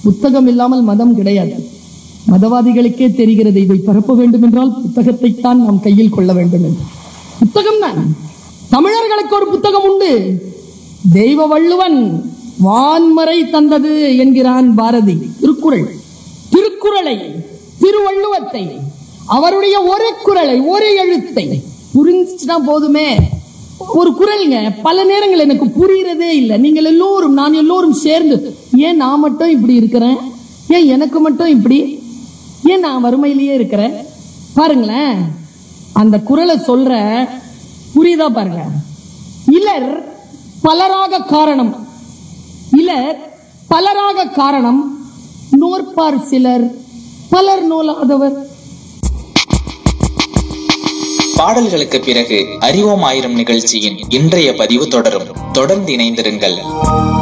புத்தகம் இல்லாமல் மதம் கிடையாது மதவாதிகளுக்கே தெரிகிறது இதை பரப்ப வேண்டும் என்றால் புத்தகத்தை தான் நாம் கையில் கொள்ள வேண்டும் என்று புத்தகம் தான் தமிழர்களுக்கு ஒரு புத்தகம் உண்டு தெய்வ வள்ளுவன் வான்மறை தந்தது என்கிறான் பாரதி திருக்குறள் திருக்குறளை திருவள்ளுவத்தை அவருடைய ஒரு குறளை ஒரு எழுத்தை புரிஞ்சுச்சுன்னா போதுமே ஒரு குரல்ங்க பல நேரங்கள் எனக்கு புரியறதே இல்லை நீங்கள் எல்லோரும் நான் எல்லோரும் சேர்ந்து ஏன் நான் மட்டும் இப்படி இருக்கிறேன் ஏன் எனக்கு மட்டும் இப்படி ஏன் நான் வறுமையிலேயே இருக்கிறேன் பாருங்களேன் அந்த குரலை சொல்ற புரியுதா பாருங்க இலர் பலராக காரணம் இலர் பலராக காரணம் நோற்பார் சிலர் பலர் நோலாதவர் பாடல்களுக்கு பிறகு அறிவோம் ஆயிரம் நிகழ்ச்சியின் இன்றைய பதிவு தொடரும் தொடர்ந்து இணைந்திருங்கள்